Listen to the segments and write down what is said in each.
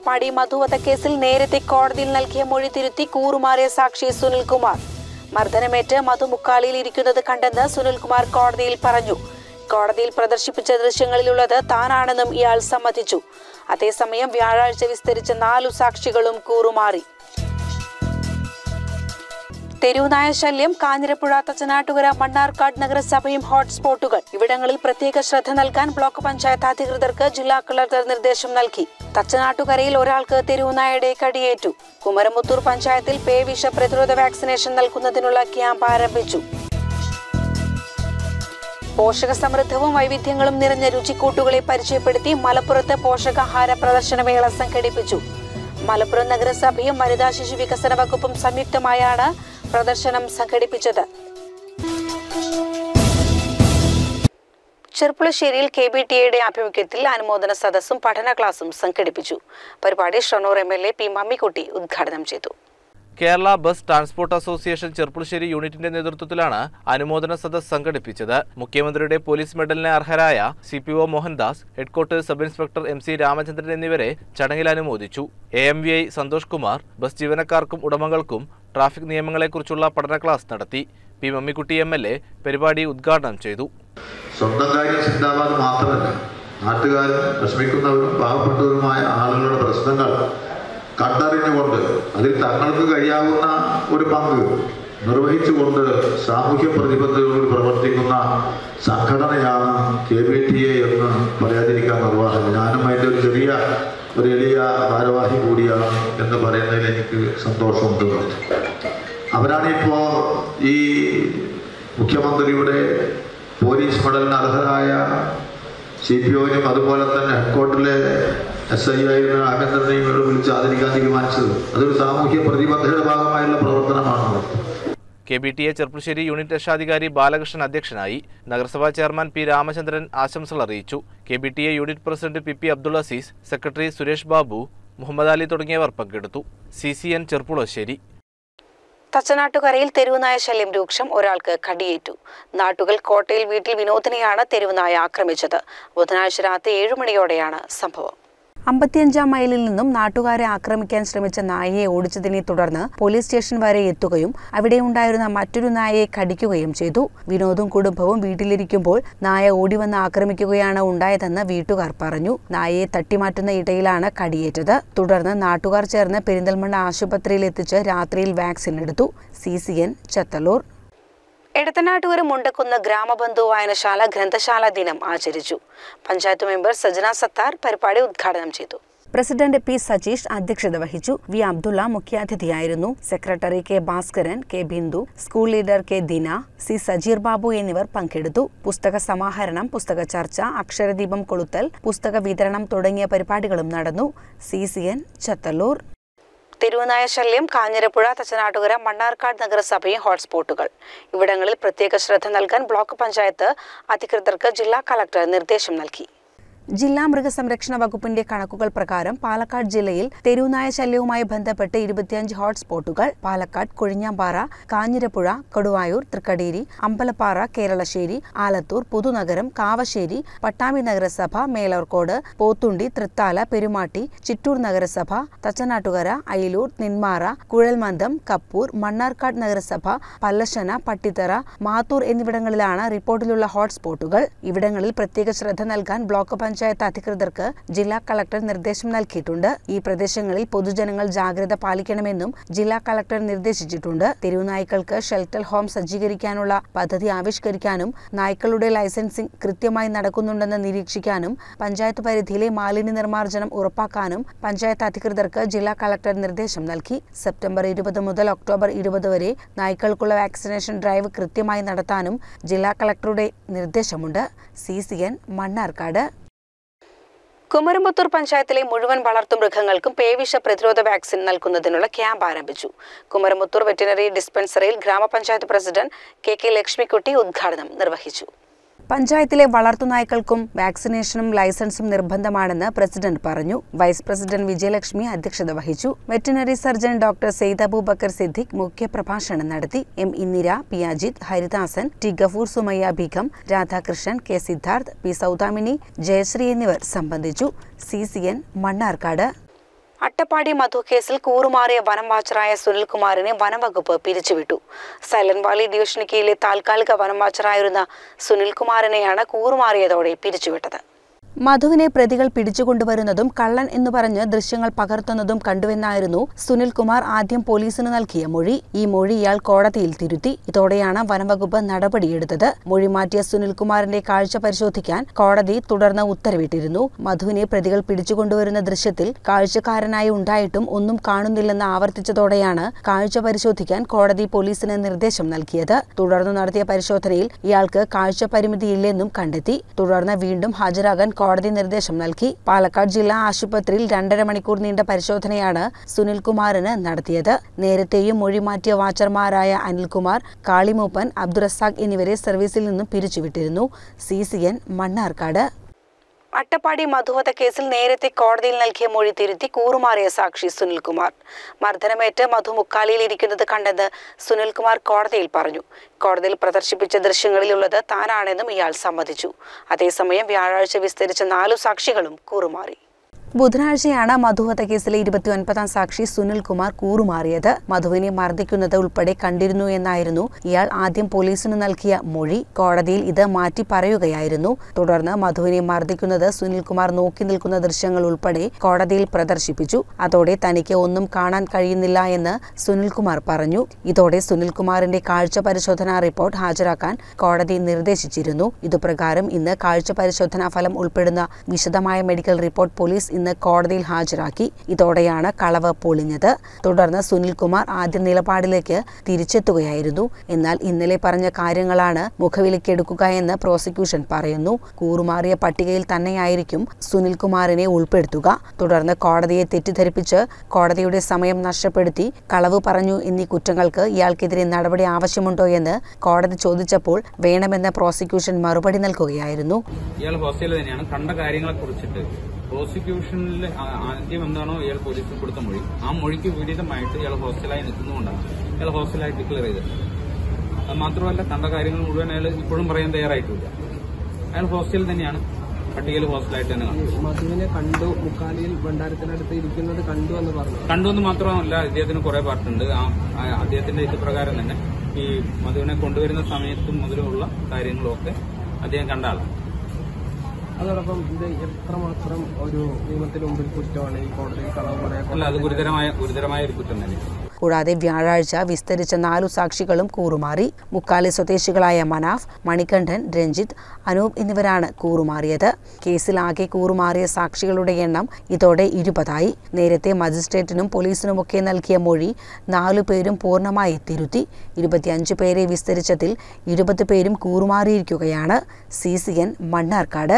മേപ്പാടി മധുവധ കേസിൽ നേരത്തെ കോടതിയിൽ നൽകിയ മൊഴി തിരുത്തി കൂറുമാറിയ സാക്ഷി സുനിൽകുമാർ മർദ്ദനമേറ്റ് മധു മുക്കാലിയിൽ ഇരിക്കുന്നത് കണ്ടെന്ന് സുനിൽകുമാർ കോടതിയിൽ പറഞ്ഞു കോടതിയിൽ പ്രദർശിപ്പിച്ച ദൃശ്യങ്ങളിലുള്ളത് താനാണെന്നും ഇയാൾ സമ്മതിച്ചു അതേസമയം വ്യാഴാഴ്ച വിസ്തരിച്ച നാലു സാക്ഷികളും കൂറുമാറി തെരുവുനായ ശല്യം കാഞ്ഞിരപ്പുഴ തച്ചനാട്ടുകര മണ്ണാർക്കാട് നഗരസഭയും ഹോട്ട്സ്പോട്ടുകൾ ഇവിടങ്ങളിൽ പ്രത്യേക ശ്രദ്ധ നൽകാൻ ബ്ലോക്ക് പഞ്ചായത്ത് അധികൃതർക്ക് ജില്ലാ കളക്ടർ നിർദ്ദേശം നൽകി തച്ചനാട്ടുകരയിൽ ഒരാൾക്ക് തെരുവുനായയുടെ കടിയേറ്റു കുമരമുത്തൂർ പഞ്ചായത്തിൽ പേവിഷ പ്രതിരോധ വാക്സിനേഷൻ നൽകുന്നതിനുള്ള ക്യാമ്പ് ആരംഭിച്ചു പോഷക സമൃദ്ധവും വൈവിധ്യങ്ങളും നിറഞ്ഞ രുചിക്കൂട്ടുകളെ പരിചയപ്പെടുത്തി മലപ്പുറത്ത് പോഷകാഹാര പ്രദർശനമേള സംഘടിപ്പിച്ചു മലപ്പുറം നഗരസഭയും വനിതാ ശിശു വികസന വകുപ്പും സംയുക്തമായാണ് പ്രദർശനം സംഘടിപ്പിച്ചത് ചെർപ്പുളശ്ശേരിയിൽ കെ ബി ടി എയുടെ ആഭിമുഖ്യത്തിൽ അനുമോദന സദസ്സും പഠന ക്ലാസും സംഘടിപ്പിച്ചു പരിപാടി Shoranur M L A P Mammikutty ഉദ്ഘാടനം ചെയ്തു Kerala bus transport association Cherpulassery യൂണിറ്റിന്റെ നേതൃത്വത്തിലാണ് അനുമോദന സദസ് സംഘടിപ്പിച്ചത് മുഖ്യമന്ത്രിയുടെ പോലീസ് മെഡലിന് അർഹരായ C P O Mohandas headquarters sub inspector M C Ramachandran എന്നിവരെ ചടങ്ങിൽ അനുമോദിച്ചു A M V I Santhosh Kumar bus ജീവനക്കാർക്കും ഉടമകൾക്കും ട്രാഫിക് നിയമങ്ങളെക്കുറിച്ചുള്ള പഠന ക്ലാസ് നടത്തി P Mammikutty M L A പരിപാടി ഉദ്ഘാടനം ചെയ്തു സ്വന്തം കാര്യം ചിന്താവാദം മാത്രമല്ല നാട്ടുകാരും വിഷമിക്കുന്നവരും പാവപ്പെട്ടവരുമായ ആളുകളുടെ പ്രശ്നങ്ങൾ കണ്ടറിഞ്ഞുകൊണ്ട് അതിൽ തങ്ങൾക്ക് കഴിയാവുന്ന ഒരു പങ്ക് നിർവഹിച്ചുകൊണ്ട് സാമൂഹ്യ പ്രതിബദ്ധതയോട് പ്രവർത്തിക്കുന്ന സംഘടനയാണ് കെ ബി ടി എ എന്ന് പറയാതിരിക്കാൻ നിർവാഹം ഞാനും അതിൻ്റെ ഒരു ചെറിയ ഒരു എളിയ ഭാരവാഹി കൂടിയാണ് എന്ന് പറയുന്നതിൽ എനിക്ക് സന്തോഷമുണ്ട് അവരാണിപ്പോൾ ഈ മുഖ്യമന്ത്രിയുടെ പോലീസ് മെഡലിന് അർഹരായ സി പി ഒനും അതുപോലെ തന്നെ ഹെഡ്ക്വാർട്ടറിലെ എസ് ഐ ആയിരുന്ന ആഭ്യന്തരനെയും ഇവിടെ വിളിച്ച് ആദരിക്കാൻ തീരുമാനിച്ചത് അതൊരു സാമൂഹ്യ പ്രതിബദ്ധതയുടെ ഭാഗമായുള്ള പ്രവർത്തനമാണ് K B T A Cherpulassery unit രക്ഷാധികാരി ബാലകൃഷ്ണൻ അധ്യക്ഷനായി നഗരസഭാ ചെയർമാൻ പി രാമചന്ദ്രൻ ആശംസകൾ അറിയിച്ചു K B T A unit president P P Abdul Aziz secretary Suresh Babu Muhammad Ali തുടങ്ങിയവർ പങ്കെടുത്തു സി സി എൻ ചെർപ്പുളശ്ശേരി തച്ചനാട്ടുകരയിൽ തെരുവുനായ ശല്യം രൂക്ഷം ഒരാൾക്ക് കടിയേറ്റു നാട്ടുകൾ കോട്ടയിൽ വീട്ടിൽ വിനോദിനെയാണ് തെരുവുനായ ആക്രമിച്ചത് ബുധനാഴ്ച രാത്രി ഏഴുമണിയോടെയാണ് സംഭവം അമ്പത്തിയഞ്ചാം മൈലിൽ നിന്നും നാട്ടുകാരെ ആക്രമിക്കാൻ ശ്രമിച്ച നായയെ ഓടിച്ചതിനെ തുടർന്ന് പോലീസ് സ്റ്റേഷൻ വരെ എത്തുകയും അവിടെ ഉണ്ടായിരുന്ന മറ്റൊരു നായയെ കടിക്കുകയും ചെയ്തു വിനോദും കുടുംബവും വീട്ടിലിരിക്കുമ്പോൾ നായ ഓടിവന്ന് ആക്രമിക്കുകയാണ് ഉണ്ടായതെന്ന് വീട്ടുകാർ പറഞ്ഞു നായയെ തട്ടിമാറ്റുന്ന ഇടയിലാണ് കടിയേറ്റത് തുടർന്ന് നാട്ടുകാർ ചേർന്ന് പെരിന്തൽമണ്ണ ആശുപത്രിയിൽ എത്തിച്ച് രാത്രിയിൽ വാക്സിൻ എടുത്തു C C N Chathalur Edathanattukara Mundakkunnu Gramabandhu വായനശാല ഗ്രന്ഥശാല ദിനം ആചരിച്ചു പഞ്ചായത്ത് മെമ്പർ സജന സത്താർ പരിപാടി ഉദ്ഘാടനം ചെയ്തു പ്രസിഡന്റ് പി സജീഷ് അധ്യക്ഷത വഹിച്ചു വി അബ്ദുള്ള മുഖ്യാതിഥിയായിരുന്നു secretary K Bhaskaran K Bindu school leader K Dina C Sajeer Babu എന്നിവർ പങ്കെടുത്തു പുസ്തക സമാഹരണം പുസ്തക ചർച്ച അക്ഷരദീപം കൊളുത്തൽ പുസ്തക വിതരണം തുടങ്ങിയ പരിപാടികളും നടന്നു സി സി എൻ ചത്തല്ലൂർ തെരുവുനായ ശല്യം കാഞ്ഞിരപ്പുഴ തച്ചനാട്ടുകര മണ്ണാർക്കാട് നഗരസഭയും ഹോട്ട്സ്പോട്ടുകൾ ഇവിടങ്ങളിൽ പ്രത്യേക ശ്രദ്ധ നൽകാൻ ബ്ലോക്ക് പഞ്ചായത്ത് അധികൃതർക്ക് ജില്ലാ കളക്ടർ നിർദ്ദേശം നൽകി ജില്ലാ മൃഗസംരക്ഷണ വകുപ്പിന്റെ കണക്കുകൾ പ്രകാരം പാലക്കാട് ജില്ലയിൽ തെരുവുനായ ശല്യവുമായി ബന്ധപ്പെട്ട് ഇരുപത്തിയഞ്ച് ഹോട്ട്സ്പോട്ടുകൾ പാലക്കാട് കൊഴിഞ്ഞാമ്പാറ കാഞ്ഞിരപ്പുഴ കൊടുവായൂർ തൃക്കടീരി അമ്പലപ്പാറ കേരളശ്ശേരി ആലത്തൂർ പുതുനഗരം കാവശ്ശേരി പട്ടാമ്പി നഗരസഭ മേലോർക്കോട് പോത്തുണ്ടി തൃത്താല പെരുമാട്ടി ചിറ്റൂർ നഗരസഭ തച്ചനാട്ടുകര അയിലൂർ നിന്മാറ കുഴൽമന്ദം കപ്പൂർ മണ്ണാർക്കാട് നഗരസഭ പല്ലശന പട്ടിത്തറ മാത്തൂർ എന്നിവിടങ്ങളിലാണ് റിപ്പോർട്ടിലുള്ള ഹോട്ട്സ്പോട്ടുകൾ ഇവിടങ്ങളിൽ പ്രത്യേക ശ്രദ്ധ നൽകാൻ ബ്ലോക്ക് പഞ്ചായത്ത് അധികൃതർക്ക് ജില്ലാ കളക്ടർ നിർദ്ദേശം നൽകിയിട്ടുണ്ട് ഈ പ്രദേശങ്ങളിൽ പൊതുജനങ്ങൾ ജാഗ്രത പാലിക്കണമെന്നും ജില്ലാ കളക്ടർ നിർദ്ദേശിച്ചിട്ടുണ്ട് തെരുവുനായ്ക്കൾക്ക് ഷെൽട്ടർ ഹോം സജ്ജീകരിക്കാനുള്ള പദ്ധതി ആവിഷ്കരിക്കാനും നായ്ക്കളുടെ ലൈസൻസിംഗ് കൃത്യമായി നടക്കുന്നുണ്ടെന്ന് നിരീക്ഷിക്കാനും പഞ്ചായത്ത് പരിധിയിലെ മാലിന്യ നിർമ്മാർജ്ജനം ഉറപ്പാക്കാനും പഞ്ചായത്ത് അധികൃതർക്ക് ജില്ലാ കളക്ടർ നിർദ്ദേശം നൽകി സെപ്റ്റംബർ ഇരുപത് മുതൽ ഒക്ടോബർ ഇരുപത് വരെ നായ്ക്കൾക്കുള്ള വാക്സിനേഷൻ ഡ്രൈവ് കൃത്യമായി നടത്താനും ജില്ലാ കളക്ടറുടെ നിർദ്ദേശമുണ്ട് C C N Mannarkkad Kumarampathur പഞ്ചായത്തിലെ മുഴുവൻ വളർത്തുമൃഗങ്ങൾക്കും പേവിഷ പ്രതിരോധ വാക്സിൻ നൽകുന്നതിനുള്ള ക്യാമ്പ് ആരംഭിച്ചു കുമരമ്പത്തൂർ വെറ്റിനറി ഡിസ്പെൻസറിയിൽ ഗ്രാമപഞ്ചായത്ത് പ്രസിഡന്റ് കെ കെ ലക്ഷ്മിക്കുട്ടി ഉദ്ഘാടനം നിർവഹിച്ചു പഞ്ചായത്തിലെ വളർത്തുനായ്ക്കൾക്കും വാക്സിനേഷനും ലൈസൻസും നിർബന്ധമാണെന്ന് പ്രസിഡന്റ് പറഞ്ഞു വൈസ് പ്രസിഡന്റ് വിജയലക്ഷ്മി അധ്യക്ഷത വഹിച്ചു veterinary surgeon doctor Syed Abubacker Siddique മുഖ്യപ്രഭാഷണം നടത്തി M Indira P Ajith Haridasan T Gafoor Sumayya Begum Radhakrishnan K Siddharth P Saudamini Jayashree എന്നിവർ സംബന്ധിച്ചു C C N Mannarkkad Attappadi Madhu കേസിൽ കൂറുമാറിയ വനം വാച്ചറായ സുനിൽകുമാറിനെ വനംവകുപ്പ് പിരിച്ചുവിട്ടു സൈലന്റ് വാലി ഡിവിഷന് കീഴിലെ താൽക്കാലിക വനം വാച്ചറായിരുന്ന സുനിൽകുമാറിനെയാണ് കൂറുമാറിയതോടെ പിരിച്ചുവിട്ടത് മധുവിനെ പ്രതികൾ പിടിച്ചുകൊണ്ടുവരുന്നതും കള്ളൻ എന്ന് പറഞ്ഞ് ദൃശ്യങ്ങൾ പകർത്തുന്നതും കണ്ടുവെന്നായിരുന്നു സുനിൽകുമാർ ആദ്യം പോലീസിന് നൽകിയ മൊഴി ഈ മൊഴി ഇയാൾ കോടതിയിൽ തിരുത്തി ഇതോടെയാണ് വനംവകുപ്പ് നടപടിയെടുത്തത് മൊഴി മാറ്റിയ സുനിൽകുമാറിന്റെ കാഴ്ച പരിശോധിക്കാൻ കോടതി തുടർന്ന് ഉത്തരവിട്ടിരുന്നു മധുവിനെ പ്രതികൾ പിടിച്ചുകൊണ്ടുവരുന്ന ദൃശ്യത്തിൽ കാഴ്ചക്കാരനായി ഉണ്ടായിട്ടും ഒന്നും കാണുന്നില്ലെന്ന് ആവർത്തിച്ചതോടെയാണ് കാഴ്ച പരിശോധിക്കാൻ കോടതി പോലീസിന് നിർദ്ദേശം നൽകിയത് തുടർന്ന് നടത്തിയ പരിശോധനയിൽ ഇയാൾക്ക് കാഴ്ച പരിമിതിയില്ലെന്നും കണ്ടെത്തി തുടർന്ന് വീണ്ടും ഹാജരാകാൻ കോടതി നിർദ്ദേശം നൽകി പാലക്കാട് ജില്ലാ ആശുപത്രിയിൽ രണ്ടര മണിക്കൂർ നീണ്ട പരിശോധനയാണ് സുനിൽകുമാറിന് നടത്തിയത് നേരത്തെയും മൊഴി മാറ്റിയ വാച്ചർമാരായ അനിൽകുമാർ കാളിമൂപ്പൻ അബ്ദുറസാഖ് എന്നിവരെ സർവീസിൽ നിന്നും പിരിച്ചുവിട്ടിരുന്നു C C N Mannarkkad Attappadi മധുവധ കേസിൽ നേരത്തെ കോടതിയിൽ നൽകിയ മൊഴി തിരുത്തി കൂറുമാറിയ സാക്ഷി സുനിൽകുമാർ മർദ്ദനമേറ്റ് മധു മുക്കാലിയിൽ ഇരിക്കുന്നത് കണ്ടെന്ന് സുനിൽകുമാർ കോടതിയിൽ പറഞ്ഞു കോടതിയിൽ പ്രദർശിപ്പിച്ച ദൃശ്യങ്ങളിലുള്ളത് താനാണെന്നും ഇയാൾ സമ്മതിച്ചു അതേസമയം വ്യാഴാഴ്ച വിസ്തരിച്ച നാലു സാക്ഷികളും കൂറുമാറി ബുധനാഴ്ചയാണ് മധുവധ കേസിലെ ഇരുപത്തിയൊൻപതാം സാക്ഷി സുനിൽ കുമാർ കൂറുമാറിയത് മധുവിനെ മർദ്ദിക്കുന്നത് ഉൾപ്പെടെ കണ്ടിരുന്നു എന്നായിരുന്നു ഇയാൾ ആദ്യം പോലീസിന് നൽകിയ മൊഴി കോടതിയിൽ ഇത് മാറ്റി പറയുകയായിരുന്നു തുടർന്ന് മധുവിനെ മർദ്ദിക്കുന്നത് സുനിൽകുമാർ നോക്കി നിൽക്കുന്ന ദൃശ്യങ്ങൾ ഉൾപ്പെടെ കോടതിയിൽ പ്രദർശിപ്പിച്ചു അതോടെ തനിക്ക് ഒന്നും കാണാൻ കഴിയുന്നില്ല എന്ന് സുനിൽകുമാർ പറഞ്ഞു ഇതോടെ സുനിൽകുമാറിന്റെ കാഴ്ച പരിശോധനാ റിപ്പോർട്ട് ഹാജരാക്കാൻ കോടതി നിർദ്ദേശിച്ചിരുന്നു ഇതുപ്രകാരം ഇന്ന് കാഴ്ച പരിശോധനാ ഫലം ഉൾപ്പെടുന്ന വിശദമായ മെഡിക്കൽ റിപ്പോർട്ട് പോലീസ് ഇന്ന് കോടതിയിൽ ഹാജരാക്കി ഇതോടെയാണ് കളവ് പൊളിഞ്ഞത് തുടർന്ന് സുനിൽകുമാർ ആദ്യ നിലപാടിലേക്ക് തിരിച്ചെത്തുകയായിരുന്നു എന്നാൽ ഇന്നലെ പറഞ്ഞ കാര്യങ്ങളാണ് മുഖവിലക്കെടുക്കുക എന്ന് പ്രോസിക്യൂഷൻ പറയുന്നു കൂറുമാറിയ പട്ടികയിൽ തന്നെയായിരിക്കും സുനിൽകുമാറിനെ ഉൾപ്പെടുത്തുക തുടർന്ന് കോടതിയെ തെറ്റിദ്ധരിപ്പിച്ച് കോടതിയുടെ സമയം നഷ്ടപ്പെടുത്തി കളവ് പറഞ്ഞു എന്നീ കുറ്റങ്ങൾക്ക് ഇയാൾക്കെതിരെ നടപടി ആവശ്യമുണ്ടോ എന്ന് കോടതി ചോദിച്ചപ്പോൾ വേണമെന്ന് പ്രോസിക്യൂഷൻ മറുപടി നൽകുകയായിരുന്നു ഇയാൾ ഹോസ്റ്റലിൽ തന്നെയാണ് കണ്ട കാര്യങ്ങളെ കുറിച്ചിട്ട് പ്രോസിക്യൂഷനിൽ ആ- ആദ്യം എന്താണോ ഇയാൾ പോലീസിൽ കൊടുത്ത മൊഴി ആ മൊഴിക്ക് വിപരീതമായിട്ട് ഇയാൾ ഹോസ്റ്റലായി നിൽക്കുന്നതുകൊണ്ടാണ് ഇയാൾ ഹോസ്റ്റലായി ഡിക്ലെയർ ചെയ്തത് അത് മാത്രമല്ല കണ്ട കാര്യങ്ങൾ മുഴുവൻ അയാൾ ഇപ്പോഴും പറയാൻ തയ്യാറായിട്ടില്ല അയാൾ ഹോസ്റ്റലിൽ തന്നെയാണ് പട്ടികയിൽ ഹോസ്റ്റലായിട്ട് തന്നെ കാണും മധുവിനെ കണ്ടു മുക്കാലിയിൽ ഭണ്ഡാരത്തിനടുത്ത് ഇരിക്കുന്നത് കണ്ടു എന്ന് പറഞ്ഞു കണ്ടു എന്ന് മാത്രമല്ല ഇദ്ദേഹത്തിന് കുറെ പാർട്ടുണ്ട് ആ ആ അദ്ദേഹത്തിന്റെ ഇത് പ്രകാരം തന്നെ ഈ മധുവിനെ കൊണ്ടുവരുന്ന സമയത്തും മുതലുള്ള കാര്യങ്ങളും ഒക്കെ അദ്ദേഹം കണ്ട ആളാണ് അതോടൊപ്പം ഇത് എത്രമാത്രം ഒരു നിയമത്തിന് മുമ്പിൽ കുറ്റമാണ് ഈ കോടതിയിൽ കളവ് പറയാൻ അല്ല അത് ഗുരുതരമായ ഗുരുതരമായ ഒരു കുറ്റം തന്നെയാണ് കൂടാതെ വ്യാഴാഴ്ച വിസ്തരിച്ച നാലു സാക്ഷികളും കൂറുമാറി മുക്കാലി സ്വദേശികളായ മനാഫ് മണികണ്ഠൻ രഞ്ജിത്ത് അനൂപ് എന്നിവരാണ് കൂറുമാറിയത് കേസിൽ ആകെ കൂറുമാറിയ സാക്ഷികളുടെ എണ്ണം ഇതോടെ ഇരുപതായി നേരത്തെ മജിസ്ട്രേറ്റിനും പോലീസിനുമൊക്കെ നൽകിയ മൊഴി നാലു പേരും പൂർണ്ണമായി തിരുത്തി ഇരുപത്തിയഞ്ച് പേരെ വിസ്തരിച്ചതിൽ ഇരുപത് പേരും കൂറുമാറിയിരിക്കുകയാണ് C C N Mannarkkad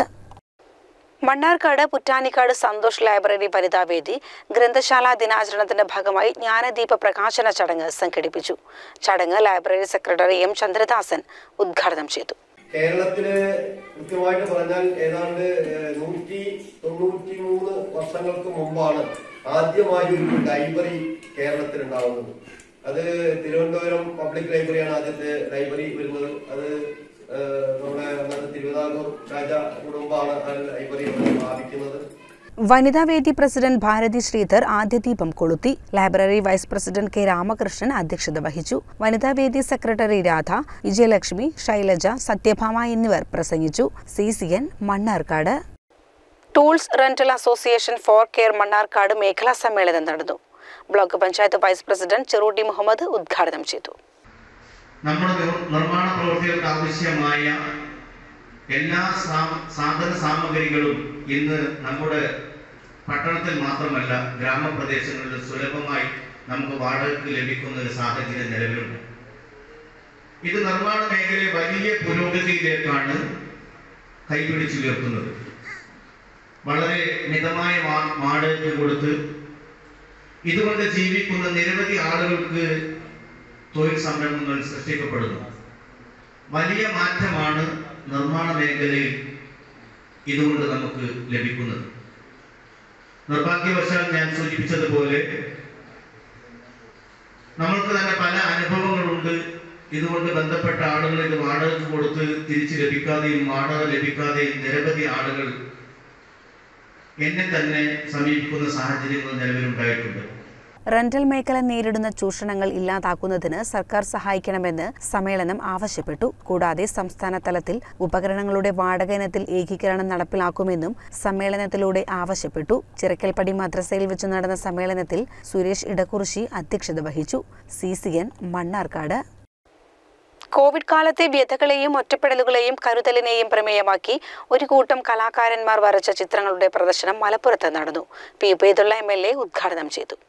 Mannarkkad Puttanikkad Santhosh library വനിതാവേദി ഗ്രന്ഥശാല ദിനാചരണത്തിന്റെ ഭാഗമായി ജ്ഞാനദീപ പ്രകാശന ചടങ്ങ് സംഘടിപ്പിച്ചു ചടങ്ങ് ലൈബ്രറി സെക്രട്ടറി എം ചന്ദ്രദാസൻ ഉദ്ഘാടനം ചെയ്തു കേരളത്തില് കൃത്യമായിട്ട് പറഞ്ഞാൽ ഏതാണ്ട് ഏഹ്, നൂറ്റി തൊണ്ണൂറ്റി മൂന്ന് വർഷങ്ങൾക്ക് മുമ്പാണ് ആദ്യമായി ഒരു ലൈബ്രറി കേരളത്തിൽ ഉണ്ടാവുന്നത് അത് തിരുവനന്തപുരം പബ്ലിക് ലൈബ്രറിയാണ് ആദ്യത്തെ ലൈബ്രറി വരുന്നത് അത് ഏഹ്, നമ്മുടെ അന്നത്തെ തിരുവിതാംകൂർ രാജ കുടുംബമാണ് ആ ലൈബ്രറി ഇവിടെ സ്ഥാപിക്കുന്നത് വനിതാവേദി പ്രസിഡന്റ് ഭാരതി ശ്രീധർ ആദ്യ ദീപം കൊളുത്തി library vice president K Ramakrishnan അധ്യക്ഷത വഹിച്ചു വനിതാവേദി സെക്രട്ടറി രാധ വിജയലക്ഷ്മി ശൈലജ സത്യഭാമ എന്നിവർ പ്രസംഗിച്ചു C C N Mannarkkad tools rental association for care Mannarkkad മേഖലാ സമ്മേളനം നടന്നു block panchayat vice president Cherutty Muhammad ഉദ്ഘാടനം ചെയ്തു നമ്മുടെ നിർ- നിർമ്മാണ പ്രവൃത്തികൾക്ക് ആവശ്യമായ എല്ലാ സാ- സാധന സാമഗ്രികളും ഇന്ന് നമ്മുടെ പട്ടണത്തിൽ മാത്രമല്ല ഗ്രാമപ്രദേശങ്ങളിൽ സുലഭമായി നമുക്ക് വാടകയ്ക്ക് ലഭിക്കുന്ന ഒരു സാഹചര്യം നിലവിലുണ്ട് ഇത് നിർമ്മാണ മേഖലയെ വലിയ പുരോഗതിയിലേക്കാണ് കൈപിടിച്ചുയർത്തുന്നത് വളരെ മിതമായ വാ- വാടകയ്ക്ക് കൊടുത്ത് ഇതുകൊണ്ട് ജീവിക്കുന്ന നിരവധി ആളുകൾക്ക് തൊഴിൽ സംരംഭങ്ങൾ സൃഷ്ടിക്കപ്പെടുന്നു വലിയ മാറ്റമാണ് നിർമ്മാണ മേഖലയിൽ ഇതുകൊണ്ട് നമുക്ക് ലഭിക്കുന്നത് നിർഭാഗ്യവശാൽ ഞാൻ സൂചിപ്പിച്ചതുപോലെ നമ്മൾക്ക് തന്നെ പല അനുഭവങ്ങളുണ്ട് ഇതുകൊണ്ട് ബന്ധപ്പെട്ട ആളുകൾ ഇത് വാടക കൊടുത്ത് തിരിച്ച് ലഭിക്കാതെയും വാടക ലഭിക്കാതെയും നിരവധി ആളുകൾ എന്നെ തന്നെ സമീപിക്കുന്ന സാഹചര്യങ്ങൾ നിലവിലുണ്ടായിട്ടുണ്ട് റെന്റൽ മേഖല നേരിടുന്ന ചൂഷണങ്ങൾ ഇല്ലാതാക്കുന്നതിന് സർക്കാർ സഹായിക്കണമെന്ന് സമ്മേളനം ആവശ്യപ്പെട്ടു കൂടാതെ സംസ്ഥാന തലത്തിൽ ഉപകരണങ്ങളുടെ വാടക ഇനത്തിൽ ഏകീകരണം നടപ്പിലാക്കുമെന്നും സമ്മേളനത്തിലൂടെ ആവശ്യപ്പെട്ടു ചിറക്കൽപ്പടി മദ്രസയിൽ വെച്ച് നടന്ന സമ്മേളനത്തിൽ സുരേഷ് ഇടക്കുറിശി അധ്യക്ഷത വഹിച്ചു C C N Mannarkkad Covid കാലത്തെ വ്യഥകളെയും ഒറ്റപ്പെടലുകളെയും കരുതലിനെയും പ്രമേയമാക്കി ഒരു കൂട്ടം കലാകാരന്മാർ വരച്ച ചിത്രങ്ങളുടെ പ്രദർശനം മലപ്പുറത്ത് നടന്നു P Ubaidulla M L A ഉദ്ഘാടനം ചെയ്തു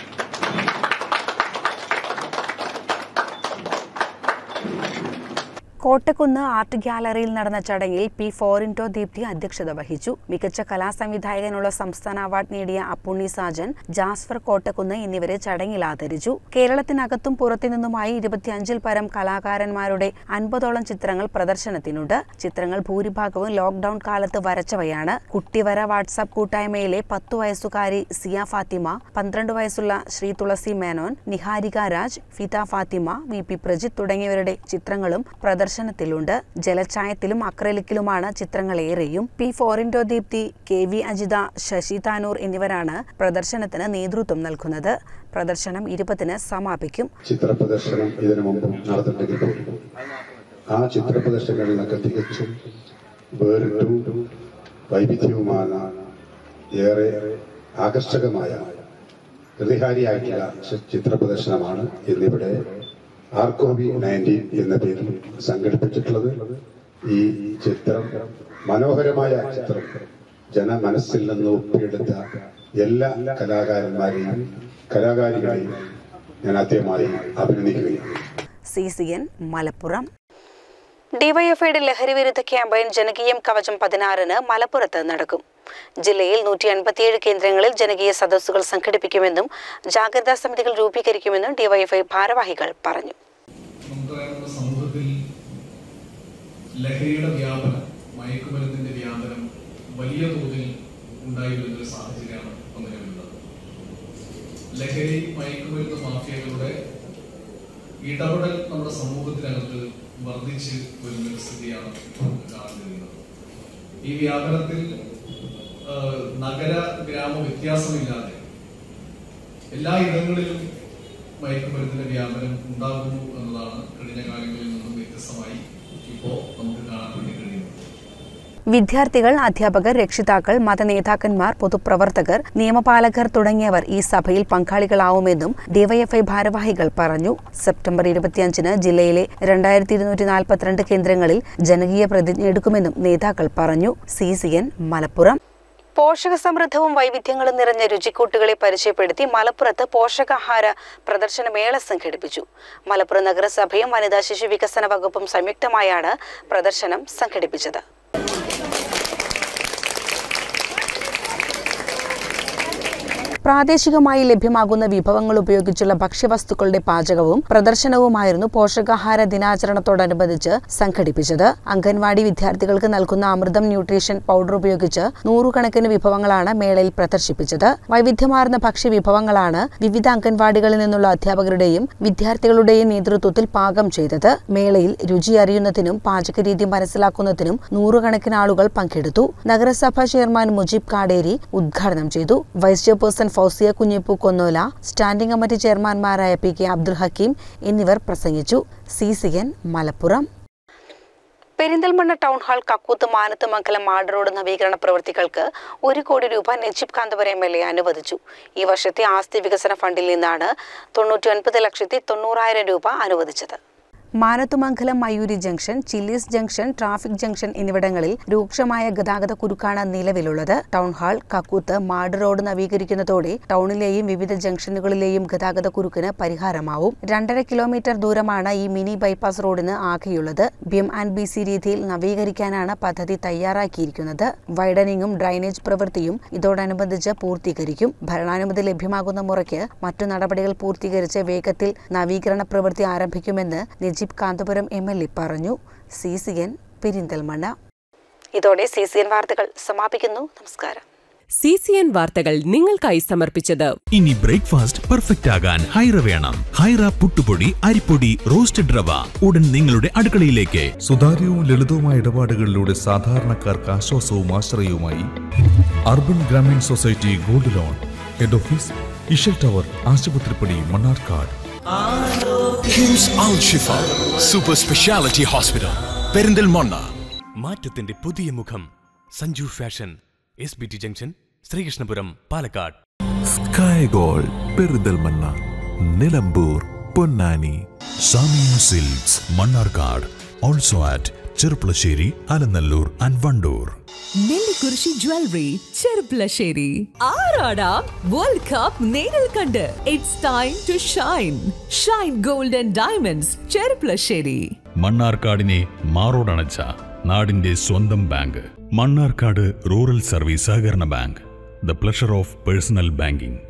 കോട്ടക്കുന്ന് ആർട്ട് ഗ്യാലറിയിൽ നടന്ന ചടങ്ങിൽ പി ഫോറിൻറ്റോ ദീപ്തി അധ്യക്ഷത വഹിച്ചു മികച്ച കലാസംവിധായകനുള്ള സംസ്ഥാന അവാർഡ് നേടിയ അപ്പുണ്ണി സാജൻ ജാസ്ഫർ കോട്ടക്കുന്ന് എന്നിവരെ ചടങ്ങിൽ ആദരിച്ചു കേരളത്തിനകത്തും പുറത്തുനിന്നുമായി ഇരുപത്തിയഞ്ചിൽ പരം കലാകാരന്മാരുടെ അൻപതോളം ചിത്രങ്ങൾ പ്രദർശനത്തിനുണ്ട് ചിത്രങ്ങൾ ഭൂരിഭാഗവും ലോക്ഡൌൺ കാലത്ത് വരച്ചവയാണ് കുട്ടിവര വാട്സാപ്പ് കൂട്ടായ്മയിലെ പത്തു വയസ്സുകാരി സിയ ഫാത്തിമ പന്ത്രണ്ട് വയസ്സുള്ള ശ്രീ തുളസി മേനോൻ നിഹാരിക രാജ് ഫിത ഫാത്തിമ വി പി പ്രജിത്ത് തുടങ്ങിയവരുടെ ചിത്രങ്ങളും പ്രദർശനത്തിലുണ്ട് ജലച്ചായത്തിലും അക്രലിക്കിലുമാണ് ചിത്രങ്ങളേറെയും പി ഫോറിൻഡോ ദീപ്തി കെ വി അജിത ശശി താനൂർ എന്നിവരാണ് പ്രദർശനത്തിന് നേതൃത്വം നൽകുന്നത് പ്രദർശനം ഇരുപതിന് സമാപിക്കും ചിത്ര പ്രദർശനം ഇതിനു മുമ്പ് നടന്നിട്ടുണ്ടെങ്കിൽ പോലും ആ ചിത്ര പ്രദർശനങ്ങളിൽ നിന്നൊക്കെ തികച്ചും വേറിട്ടും വൈവിധ്യവുമായ ഏറെ ആകർഷകമായ ഹൃദയഹാരിയായിട്ടുള്ള ചി- ചിത്ര പ്രദർശനമാണ് ഇന്നിവിടെ ആർക്കോബി നയൻറ്റീൻ എന്ന പേരിൽ സംഘടിപ്പിച്ചിട്ടുള്ളത് ഈ ചിത്രം മനോഹരമായ ചിത്രം ജനമനസ്സിൽ നിന്ന് ഒപ്പിയെടുത്ത എല്ലാ കലാകാരന്മാരെയും കലാകാരികളെയും ഞാൻ ആദ്യമായി അഭിനന്ദിക്കുകയാണ് സി സി എൻ മലപ്പുറം ഡിവൈഎഫ്ഐയുടെ ലഹരിവിരുദ്ധ ക്യാമ്പയിൻ ജനകീയം കവചം പതിനാറിന് മലപ്പുറത്ത് നടക്കും ജില്ലയിൽ നൂറ്റി അൻപത്തിയേഴ് കേന്ദ്രങ്ങളിൽ ജനകീയ സദസ്സുകൾ സംഘടിപ്പിക്കുമെന്നും ജാഗ്രതാ സമിതികൾ രൂപീകരിക്കുമെന്നും ഡിവൈഎഫ്ഐ ഭാരവാഹികൾ പറഞ്ഞു നമുക്കറിയാം നമ്മുടെ സമൂഹത്തിൽ ലഹരിയുടെ വ്യാപനം മയക്കുമരുന്നിന്റെ വ്യാപനം വലിയ തോതിൽ ഉണ്ടായി വരുന്ന ഒരു സാഹചര്യമാണ് ഇപ്പൊ നിലവിലുള്ളത് ലഹരി മയക്കുമരുന്ന് മാഫിയകളുടെ ഇടപെടൽ നമ്മുടെ സമൂഹത്തിനകത്ത് വർദ്ധിച്ച് വരുന്ന ഒരു സ്ഥിതിയാണ് ഇപ്പോൾ നമുക്ക് കാണാൻ കഴിയുന്നത് ഈ വ്യാപനത്തിൽ ആ, നഗര ഗ്രാമ വ്യത്യാസമില്ലാതെ എല്ലാ ഇടങ്ങളിലും മയക്കുമരുന്നിന്റെ വ്യാപനം ഉണ്ടാകുന്നു എന്നതാണ് കഴിഞ്ഞ കാലങ്ങളിൽ നിന്നും വ്യത്യസ്തമായി ഇപ്പോൾ നമുക്ക് കാണാൻ വേണ്ടി കഴിയുന്നത് വിദ്യാർത്ഥികൾ അധ്യാപകർ രക്ഷിതാക്കൾ മതനേതാക്കന്മാർ പൊതുപ്രവർത്തകർ നിയമപാലകർ തുടങ്ങിയവർ ഈ സഭയിൽ പങ്കാളികളാവുമെന്നും ഡിവൈഎഫ്ഐ ഭാരവാഹികൾ പറഞ്ഞു സെപ്റ്റംബർ ഇരുപത്തിയഞ്ചിന് ജില്ലയിലെ രണ്ടായിരത്തി ഇരുന്നൂറ്റി നാൽപ്പത്തിരണ്ട് കേന്ദ്രങ്ങളിൽ ജനകീയ പ്രതിജ്ഞ എടുക്കുമെന്നും നേതാക്കൾ പറഞ്ഞു സി സി എൻ മലപ്പുറം പോഷകസമൃദ്ധവും വൈവിധ്യങ്ങളും നിറഞ്ഞ രുചിക്കൂട്ടുകളെ പരിചയപ്പെടുത്തി മലപ്പുറത്ത് പോഷകാഹാര പ്രദർശനമേള സംഘടിപ്പിച്ചു മലപ്പുറം നഗരസഭയും വനിതാ ശിശു വികസന വകുപ്പും സംയുക്തമായാണ് പ്രദർശനം സംഘടിപ്പിച്ചത് പ്രാദേശികമായി ലഭ്യമാകുന്ന വിഭവങ്ങൾ ഉപയോഗിച്ചുള്ള ഭക്ഷ്യവസ്തുക്കളുടെ പാചകവും പ്രദർശനവുമായിരുന്നു പോഷകാഹാര ദിനാചരണത്തോടനുബന്ധിച്ച് സംഘടിപ്പിച്ചത് അംഗൻവാടി വിദ്യാർത്ഥികൾക്ക് നൽകുന്ന അമൃതം ന്യൂട്രീഷൻ പൗഡർ ഉപയോഗിച്ച് നൂറുകണക്കിന് വിഭവങ്ങളാണ് മേളയിൽ പ്രദർശിപ്പിച്ചത് വൈവിധ്യമാർന്ന ഭക്ഷ്യവിഭവങ്ങളാണ് വിവിധ അംഗൻവാടികളിൽ നിന്നുള്ള അധ്യാപകരുടെയും വിദ്യാർത്ഥികളുടെയും നേതൃത്വത്തിൽ പാകം ചെയ്തത് മേളയിൽ രുചി അറിയുന്നതിനും പാചകരീതി മനസ്സിലാക്കുന്നതിനും നൂറുകണക്കിന് ആളുകൾ പങ്കെടുത്തു നഗരസഭാ ചെയർമാൻ മുജീബ് കാടേരി ഉദ്ഘാടനം ചെയ്തു vice chairperson Fousiya Kunhippu Konnola standing committee ചെയർമാൻമാരായ പി കെ അബ്ദുൽ ഹക്കീം എന്നിവർ പ്രസംഗിച്ചു C C N Malappuram Perinthalmanna town hall Kakkooth Manathumangalam മാട് റോഡ് നവീകരണ പ്രവൃത്തികൾക്ക് ഒരു കോടി രൂപ Najeeb Kanthapuram M L A അനുവദിച്ചു ഈ വർഷത്തെ ആസ്തി വികസന ഫണ്ടിൽ നിന്നാണ് തൊണ്ണൂറ്റി ഒൻപത് ലക്ഷത്തി തൊണ്ണൂറായിരം രൂപ അനുവദിച്ചത് Manathumangalam Mayoori junction chillies junction traffic junction എന്നിവിടങ്ങളിൽ രൂക്ഷമായ ഗതാഗത കുരുക്കാണ് നിലവിലുള്ളത് ടൗൺ ഹാൾ കക്കൂത്ത് മാട് റോഡ് നവീകരിക്കുന്നതോടെ ടൗണിലെയും വിവിധ ജംഗ്ഷനുകളിലെയും ഗതാഗത കുരുക്കിന് പരിഹാരമാവും രണ്ടര കിലോമീറ്റർ ദൂരമാണ് ഈ മിനി ബൈപ്പാസ് റോഡിന് ആകെയുള്ളത് B M and B C രീതിയിൽ നവീകരിക്കാനാണ് പദ്ധതി തയ്യാറാക്കിയിരിക്കുന്നത് വൈഡനിങ്ങും ഡ്രൈനേജ് പ്രവൃത്തിയും ഇതോടനുബന്ധിച്ച് പൂർത്തീകരിക്കും ഭരണാനുമതി ലഭ്യമാകുന്ന മുറയ്ക്ക് മറ്റു നടപടികൾ പൂർത്തീകരിച്ച് വേഗത്തിൽ നവീകരണ പ്രവൃത്തി ആരംഭിക്കുമെന്ന് Najeeb Kanthapuram M L A പറഞ്ഞു സി സി എൻ പെരിന്തൽമണ്ണ ഇതോടെ സി സി എൻ വാർത്തകൾ സമാപിക്കുന്നു നമസ്കാരം സി സി എൻ വാർത്തകൾ നിങ്ങൾക്കായി സമർപ്പിച്ചത് ഇനി ബ്രേക്ക്ഫാസ്റ്റ് പെർഫെക്റ്റ് ആകാൻ ഹൈറ വേണം ഹൈറ പുട്ടുപൊടി അരിപ്പൊടി റോസ്റ്റഡ് റവ ഉടൻ നിങ്ങളുടെ അടുക്കളയിലേക്ക് സുതാര്യവും ലളിതവുമായ ഇടപാടുകളിലൂടെ സാധാരണക്കാർക്ക് ആശ്വാസവും ആശ്രയവുമായി urban Grameen society gold loan head office Ishal tower Ashupathripadi Mannarkkad KIMS Al Shifa super speciality hospital Perinthalmanna മാറ്റത്തിന്റെ പുതിയ മുഖം Sanju fashion S B T junction Sreekrishnapuram Palakkad sky gold Perinthalmanna Nilambur Ponnani Samiya silks Mannarkkad also at Cherpulassery Alanallur and Wandoor Nellikkurissi jewellery Cherpulassery ആരാടാ വേൾഡ് കപ്പ് നേരിൽ കണ്ട് it's time to shine shine gold and diamonds Cherpulassery മണ്ണാർക്കാടിനെ മാറോടണച്ച നാടിന്റെ സ്വന്തം ബാങ്ക് മണ്ണാർക്കാട് റൂറൽ സർവീസ് സഹകരണ bank the pleasure of personal banking